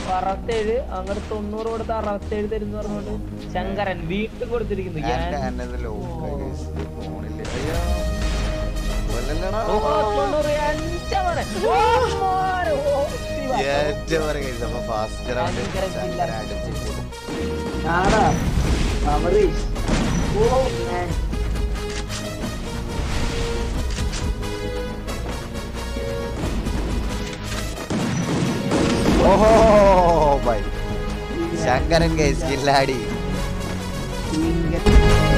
അറുപത്തേഴ് അങ്ങോട്ട് തൊണ്ണൂറ് കൊടുത്ത് അറുപത്തേഴ് തരുന്ന പറഞ്ഞോണ്ട് ശങ്കരൻ വീണ്ടും കൊടുത്തിരിക്കുന്നു എന്റെ ഞാൻ- എന്നത് ലോക്ക് ഫോണില് അയ്യോ കൊല്ലല്ലടാ. ഓഹോ, തൊണ്ണൂറ് അഞ്ചാണ്. ഓ, മോനെ, ഓ, ശിവ. ഏറ്റവും പറയും guys. അപ്പൊ ഫാസ്റ്റ് റൗണ്ട് ഭയങ്കര ശങ്കര അടിച്ച് കൊടുക്കും. ആടാ അമരീഷ് ഓ man. ഓഹോ ബൈ ശങ്കരൻ ഗൈസ് കില്ലാടി ഇങ്ങനെ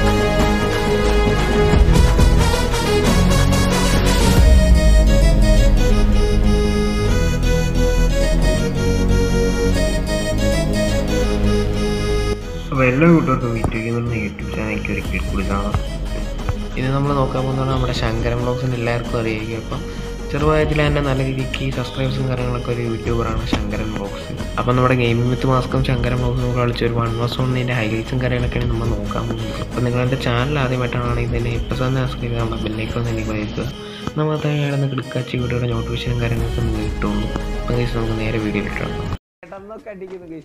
അപ്പോൾ എല്ലാ കൂട്ടുകാർക്കും വീട്ടിലേക്ക് എന്നുള്ള യൂട്യൂബ് ചാനലിലേക്ക് ഒരിക്കൽ കൂടി കാണാം ഇന്ന് നമ്മൾ നോക്കാൻ പോകുന്നത് നമ്മുടെ ശങ്കരൻ ബ്ലോഗ്സിന് എല്ലാവർക്കും അറിയായിരിക്കും അപ്പം ചെറുപ്രായത്തിൽ തന്നെ നല്ല രീതിക്ക് സബ്സ്ക്രൈബേഴ്സും കാര്യങ്ങളൊക്കെ ഒരു യൂട്യൂബറാണ് ശങ്കരൻ ബ്ലോഗ്സ് അപ്പം നമ്മുടെ ഗെയിമിംഗ് വിത്ത് മാസ്കും ശങ്കരൻ ബ്ലോഗ്സും കൂടെ കളിച്ച ഒരു വൺ മാസം കൊണ്ടതിൻ്റെ ഹൈലൈറ്റ്സും കാര്യങ്ങളൊക്കെയാണ് നമ്മൾ നോക്കാൻ പോകുന്നത് അപ്പം നിങ്ങളുടെ ചാനൽ ആദ്യമായിട്ടാണ് ഇതിനെ ഇപ്പോൾ തന്നെ സബ്സ്ക്രൈബ് ചെയ്ത് നമ്മുടെ ബെല്ലേക്ക് ഒന്ന് എനിക്ക് വയ്ക്കുക നമ്മൾ തന്നെ കിടക്കാച്ചി വീഡിയോയുടെ നോട്ടിഫിക്കേഷൻ കാര്യങ്ങളൊക്കെ നിങ്ങൾക്ക് കിട്ടുള്ളൂ അപ്പം guys നമുക്ക് നേരെ വീഡിയോ ഇട്ടാണ് പെട്ടെന്നൊക്കെ അടിക്കുന്നു guys.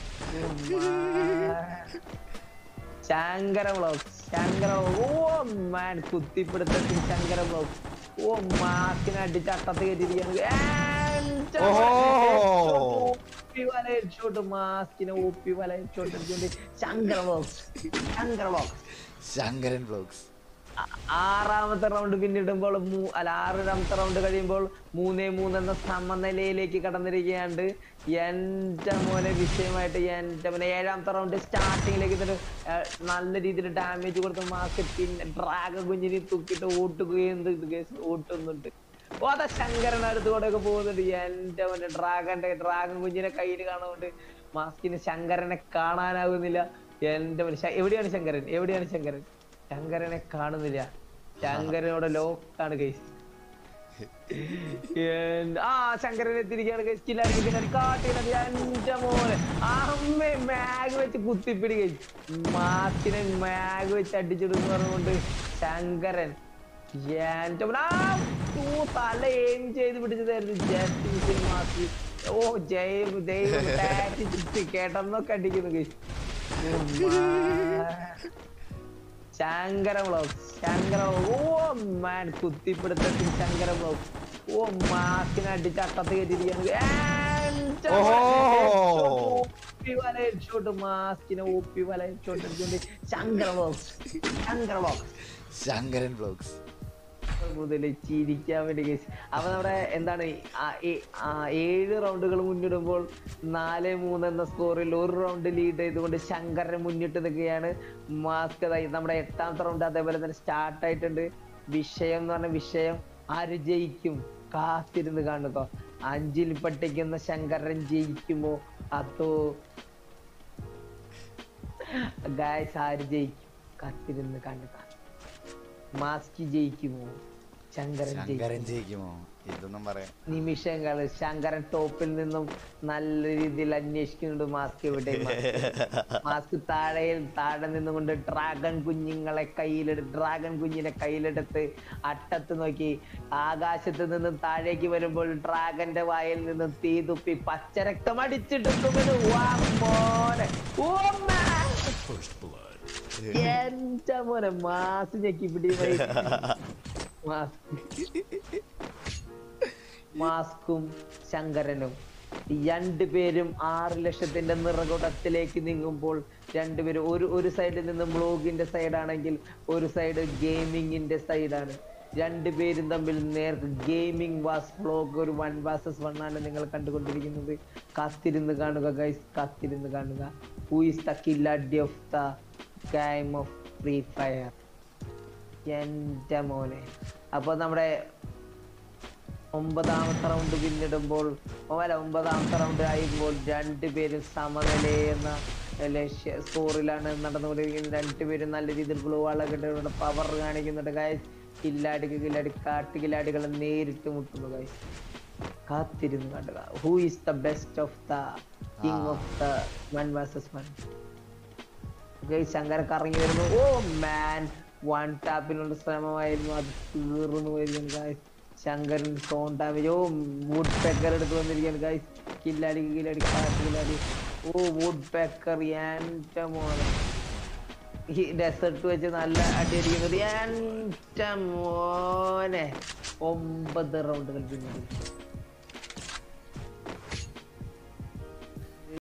Shankara vlog Shankara vlog. Oh man കുത്തിപ്പിടുത്തത്തിൽ ശങ്കര ബ്ലോഗ് ഓ മാസ്കിനെ അടിച്ച് അട്ടത്ത് കയറ്റിയിരിക്കുകയാണ് ഓഹോ. വലയിച്ചോട്ട് മാസ്കിനെ ഒപ്പി വലയിച്ചോട്ട് അടിച്ചോണ്ട് Shankara vlog Shankara vlog Shankaran vlogs ആറാമത്തെ റൗണ്ട് പിന്നിടുമ്പോൾ മൂ- അല്ല ആറാമത്തെ റൗണ്ട് കഴിയുമ്പോൾ മൂന്നേ മൂന്ന് എന്ന സമനിലയിലേക്ക് കടന്നിരിക്കുകയാണ് എന്റെ മോനെ വിഷയമായിട്ട് എന്റെ മോനെ ഏഴാമത്തെ റൗണ്ട് സ്റ്റാർട്ടിങ്ങിലേക്ക് ഇതിന് നല്ല രീതിയിൽ ഡാമേജ് കൊടുത്ത് മാസ്ക് പിന്നെ ഡ്രാഗൺ കുഞ്ഞിനെ തൂക്കിയിട്ട് ഓട്ടുകയും ഇത് കേസ് ഓട്ടുന്നുണ്ട് ഓ അതാ ശങ്കരൻ അടുത്തുകൂടെ ഒക്കെ പോകുന്നുണ്ട് എന്റെ മോനെ ഡ്രാഗന്റെ ഡ്രാഗൺ കുഞ്ഞിനെ കയ്യിൽ കാണുന്നുണ്ട് മാസ്കിന് ശങ്കരനെ കാണാനാകുന്നില്ല എന്റെ മോനെ ശ- എവിടെയാണ് ശങ്കരൻ എവിടെയാണ് ശങ്കരൻ ശങ്കരനെ കാണുന്നില്ല ശങ്കരനോട് ലോക്കാണ് കൈസ് ആ ശങ്കരനെ എത്തിരിക്കുകയാണ് കൈസ് കില്ലാടി കാട്ടിയത് എന്റെ മോനെ അമ്മേ മാഗ് വെച്ച് കുത്തിപ്പിടി കൈസ് മാസ്കിനെ മാഗ് വെച്ച് അടിച്ചിടുന്ന് പറഞ്ഞുകൊണ്ട് ശങ്കരൻ എന്റെ മോനെ ആ, ഊ, തല ഏം ചെയ്ത് പിടിച്ചതായിരുന്നു ജസ്റ്റ് മാസ്ക് ഓ ജയ് ദൈവം ടാറ്റ് ചുറ്റി കേട്ടെന്നൊക്കെ അടിക്കുന്നു guys Shankara vlog Shankara vlog oh man കുത്തിപ്പിടുത്തത്തിൽ ശങ്കര വ്ളോഗ് ഓ മാസ്കിനെ അടിച്ച് അട്ടത്ത് കയറ്റിയിരിക്കുകയാണ് ഓഹോ. വലയിച്ചോട്ട് മാസ്കിനെ ഒപ്പി വലയിച്ചോട്ട് അടിച്ചോണ്ട് Shankara vlog Shankara vlog Shankaran vlogs മുതൽ ചിരിക്കാൻ വേണ്ടി കേസ് അപ്പൊ നമ്മുടെ എന്താണ് ആ- ഏ- ആ ഏഴ് റൗണ്ടുകൾ മുന്നിടുമ്പോൾ നാല് മൂന്ന് എന്ന സ്കോറിൽ ഒരു റൗണ്ട് ലീഡ് ചെയ്തുകൊണ്ട് ശങ്കരൻ മുന്നിട്ട് നിൽക്കുകയാണ് മാസ്ക് നമ്മുടെ എട്ടാമത്തെ റൗണ്ട് അതേപോലെ തന്നെ സ്റ്റാർട്ട് ആയിട്ടുണ്ട് വിഷയം എന്ന് പറഞ്ഞ വിഷയം ആര് ജയിക്കും കാത്തിരുന്ന് കാണുക അഞ്ചിൽ പട്ടിക്കുന്ന ശങ്കരൻ ജയിക്കുമോ അതോ ഗായ്സ് ആര് ജയിക്കും കാത്തിരുന്ന് കാണുക മാസ്കി ജയിക്കുമോ ശങ്കരൻ ശങ്കരൻ ജയിക്കുമോ ജയിക്കുമോ ഇതൊന്നും പറയാം നിമിഷങ്ങൾ ശങ്കരൻ ടോപ്പിൽ നിന്നും നല്ല രീതിയിൽ അന്വേഷിക്കുന്നുണ്ട് മാസ്ക് എവിടെ മാസ്ക് താഴെയിൽ താഴെ നിന്നുകൊണ്ട് ഡ്രാഗൺ കുഞ്ഞുങ്ങളെ കയ്യിലെടുത്ത് ഡ്രാഗൺ കുഞ്ഞിനെ കയ്യിലെടുത്ത് അട്ടത്ത് നോക്കി ആകാശത്ത് നിന്നും താഴേക്ക് വരുമ്പോൾ ഡ്രാഗന്റെ വായിൽ നിന്നും തീ തുപ്പി പച്ചരക്തം അടിച്ചെടുക്കുമെന്ന് വാ മോനെ ഓ man. എന്റെ മോനെ മാസ് ഞെക്കി പിടി മാസ്കും ശങ്കരനും രണ്ടുപേരും ആറ് ലക്ഷത്തിന്റെ നിറകുടത്തിലേക്ക് നീങ്ങുമ്പോൾ രണ്ടുപേരും ഒരു ഒരു സൈഡിൽ നിന്ന് ബ്ലോഗിന്റെ സൈഡാണെങ്കിൽ ഒരു സൈഡ് ഗെയിമിങ്ങിന്റെ സൈഡാണ് രണ്ടുപേരും തമ്മിൽ നേർ ഗെയിമിംഗ് വാസ് ബ്ലോഗ് ഒരു വൺ വാസസ് വൺ ആണ് നിങ്ങൾ കണ്ടുകൊണ്ടിരിക്കുന്നത് കാത്തിരുന്ന് കാണുക ഗൈസ് കാത്തിരുന്ന് കാണുക ഹൂ ഇസ് ദ കില്ലാഡി of the game of Free Fire എന്റെ മോനെ അപ്പൊ നമ്മുടെ ഒമ്പതാമത്തെ റൗണ്ട് പിന്നിടുമ്പോൾ ഓ, അല്ല ഒമ്പതാമത്തെ റൗണ്ട് ആയുമ്പോൾ രണ്ടുപേരും സമനില എന്ന ലക്ഷ്യ സ്കോറിലാണ് നടന്നുകൊണ്ടിരിക്കുന്നത് രണ്ടുപേരും നല്ല രീതിയിൽ ഗ്ലൂ വളകിട്ട് പവർ കാണിക്കുന്നുണ്ട് ഗായ്സ് കില്ലാടിക്ക് കില്ലാടി കാട്ടു കില്ലാടികൾ നേരിട്ട് മുട്ടുന്നു ഗായ്സ് കാത്തിരുന്ന് കണ്ടുക who is the best of the king of the one versus one guys Shankara കറങ്ങി വരുന്നു ഓ മാൻ വൺ ടാപ്പിനുള്ള ശ്രമമായിരുന്നു അത് തീർന്നു പോയിരിക്കുന്നു guys Shankaran zone damage oh woodpecker എടുത്ത് വന്നിരിക്കുകയാണ് ഗൈസ് കില്ലാടി കില്ലാടി കില്ലാടി ഓ വുഡ് പെക്കർ എൻ്റെ മോനെ ഈ ഡെസേർട്ട് വെച്ച് നല്ല അടി അടിക്കുന്നത് എൻ്റെ മോനെ ഒമ്പത് റൗണ്ടുകൾ പിന്നീട്